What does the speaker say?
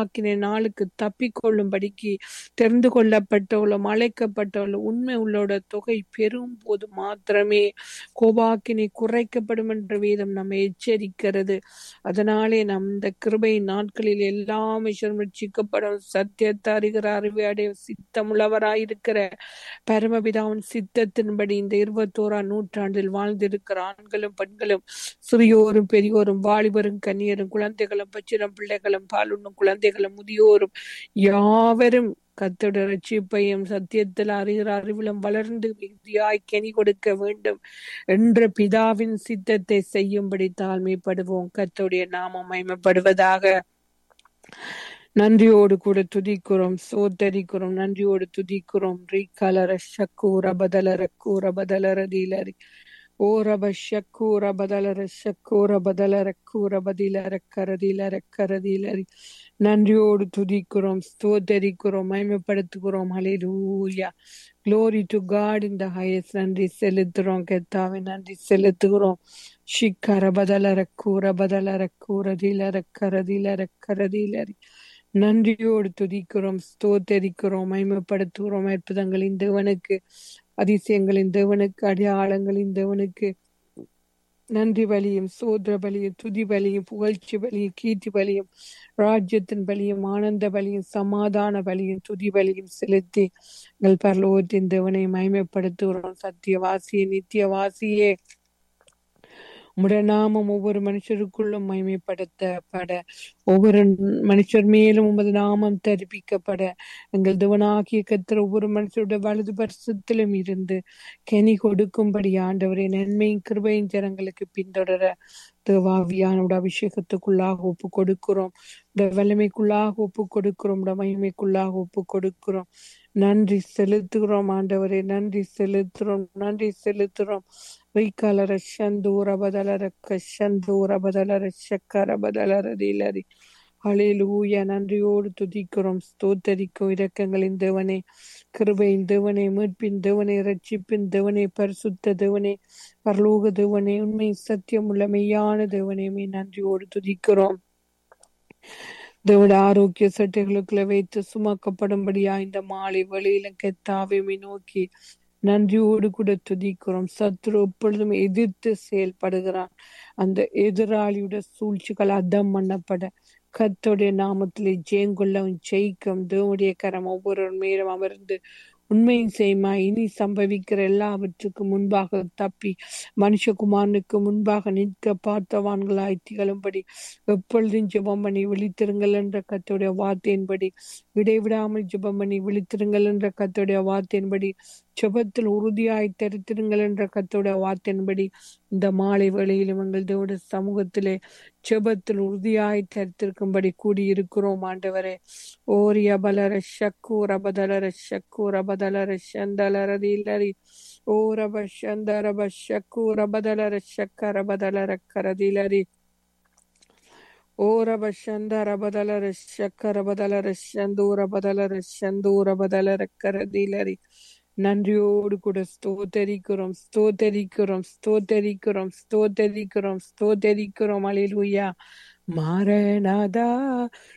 கோபாக்கின நாளுக்கு தப்பிக்கொள்ளும்படிக்கு தெரிந்து கொள்ளப்பட்டவளும் அழைக்கப்பட்டவளும் உண்மை உள்ளோட தொகை பெறும் போது மாத்திரமே கோபாக்கினை குறைக்கப்படும் என்ற வேதம் நம்மை எச்சரிக்கிறது அதனாலே நம் இந்த கிருபை நாட்களில் எல்லாம் ரட்சிக்கப்படும் சத்தியத்தை அறிகிற அறிவை அடைய சித்தமுள்ளவராயிருக்கிற பரமபிதாவின் சித்தத்தின்படி இந்த இருபத்தோராம் நூற்றாண்டில் வாழ்ந்திருக்கிற ஆண்களும் பெண்களும் சிறியோரும் பெரியோரும் வாலிபரும் கன்னியரும் குழந்தைகளும் பச்சிரம் பிள்ளைகளும் பாலுண்ணும் குழந்தைகளும் முதியோரும் யாவரும் கத்தோட ரட்சிப்பையும் சத்தியத்தில் அறிகிற அறிவிலும் வளர்ந்து மிகுதியாய் கனி கொடுக்க வேண்டும் என்ற பிதாவின் சித்தத்தை செய்யும்படி தாழ்மைப்படுவோம் கத்தோடைய நாமம் மயமப்படுவதாக நன்றியோடு கூட துதிக்கிறோம் சோத்தரிக்கிறோம் நன்றியோடு துதிக்கிறோம் ரீகலர ஷக்கூர பதலர கூற பதலர தீலரி ஓரப ஷக்கூர பதலர ஷக்கூர பதலர கூற பதிலர கரதிலர கரதிலரி நன்றியோடு துதிக்கிறோம் ஸ்தோத்தரிக்கிறோம் மயமப்படுத்துகிறோம் ஹalleluya glory to god in the highest நன்றி செலுத்துறோம் கர்த்தாவே நன்றி செலுத்துகிறோம் ஷிக்கர பதலர கூற பதலர கூற திலர கரதிலர கரதிலரி நன்றியோடு துதிக்கிறோம் ஸ்தோத்தரிக்கிறோம் மயமப்படுத்துகிறோம் அற்புதங்களின் தேவனுக்கு அதிசயங்களின் தேவனுக்கு அடையாளங்களின் தேவனுக்கு நன்றி பலியும் சோதர பலியும் துதி பலியும் புகழ்ச்சி பலியும் கீர்த்தி பலியும் ராஜ்யத்தின் பலியும் ஆனந்த பலியும் சமாதான பலியும் துதி பலியும் செலுத்தி எங்கள் பரலோகத்தின் தேவனை மயமைப்படுத்துகிறோம் சத்தியவாசியே நித்தியவாசியே உம்முடைய நாமம் ஒவ்வொரு மனுஷருக்குள்ளும் மகிமைப்படுத்தப்பட ஒவ்வொரு மனுஷர் மேலும் உமது நாமம் தெரிவிக்கப்பட எங்கள் தேவனாகிய கத்திர ஒவ்வொரு மனுஷருடைய வலது பரிசத்திலும் இருந்து கனி கொடுக்கும்படி ஆண்டவரே நன்மையும் கிருபையும் ஜனங்களுக்கு பின்தொடர தேவாவியானோட அபிஷேகத்துக்குள்ளாக ஒப்பு கொடுக்கிறோம் உடைய வல்லமைக்குள்ளாக ஒப்பு கொடுக்கிறோம் உடைய மகிமைக்குள்ளாக ஒப்பு கொடுக்கிறோம் நன்றி செலுத்துகிறோம் ஆண்டவரே நன்றி செலுத்துறோம் நன்றி செலுத்துறோம் வைக்காலர சந்தூர பதலர கஷந்தூர பதலர சக்கர பதலர தீலரி அழிலூய நன்றியோடு துதிக்கிறோம் ஸ்தோத்தரிக்கும் இரக்கங்களின் தேவனே கிருபையின் தேவனே மீட்பின் தேவனே ரட்சிப்பின் தேவனே பரிசுத்த தேவனே பரலோக தேவனே உண்மை சத்தியம் உள்ள மெய்யான தேவனே மே நன்றியோடு துதிக்கிறோம் தேவட ஆரோக்கிய சட்டைகளுக்குள்ள வைத்து சுமக்கப்படும்படியா இந்த மாலை வெளியில கெத்தாவை நோக்கி நன்றியோடு கூட துதிக்கிறோம் சத்ரு எப்பொழுதும் எதிர்த்து செயல்படுகிறான் அந்த எதிராளியோட சூழ்ச்சிகள் அதம் பண்ணப்பட கத்தோடைய நாமத்திலே ஜெயங்கொள்ளவும் ஜெயிக்கும் தேவனுடைய கரம் ஒவ்வொரு மேலும் அமர்ந்து உண்மையும் செய்யுமா இனி சம்பவிக்கிற எல்லாவற்றுக்கும் முன்பாக தப்பி மனுஷகுமாரனுக்கு முன்பாக நிற்க பார்த்தவான்களாய் திகழும்படி எப்பொழுதும் ஜெபம் பண்ணி விழித்திருங்கள் என்ற கத்தோடைய வார்த்தையின்படி இடைவிடாமல் ஜெபம் பண்ணி விழித்திருங்கள் என்ற கத்தோடைய வார்த்தையின்படி ஜெபத்தில் உறுதியாய் தரித்திருங்கள் என்ற கத்தோடைய வார்த்தையின்படி இந்த மாலை வேளையிலும் எங்கள் தேவட சமூகத்திலே ஜெபத்தில் உறுதியாய் தரித்திருக்கும்படி கூடியிருக்கிறோம் ஆண்டவரே ஓரிய பலர ஷக்கூர பதலர ஷக்கூர பதலர சந்தலர தீலரி ஓரப சந்தரப ஷக்கூர பதலர ஷக்கர பதலர கரதிலரி ஓரப சந்தர பதலர ஷக்கர பதலர சந்தூர பதலர சந்தூர பதலர கரதிலரி நன்றியோடு கூட ஸ்தோத்தரிக்கிறோம் ஸ்தோத்தரிக்கிறோம் ஸ்தோத்தரிக்கிறோம் ஸ்தோத்தரிக்கிறோம் ஸ்தோத்தரிக்கிறோம் அலிலுயா மாரணாதா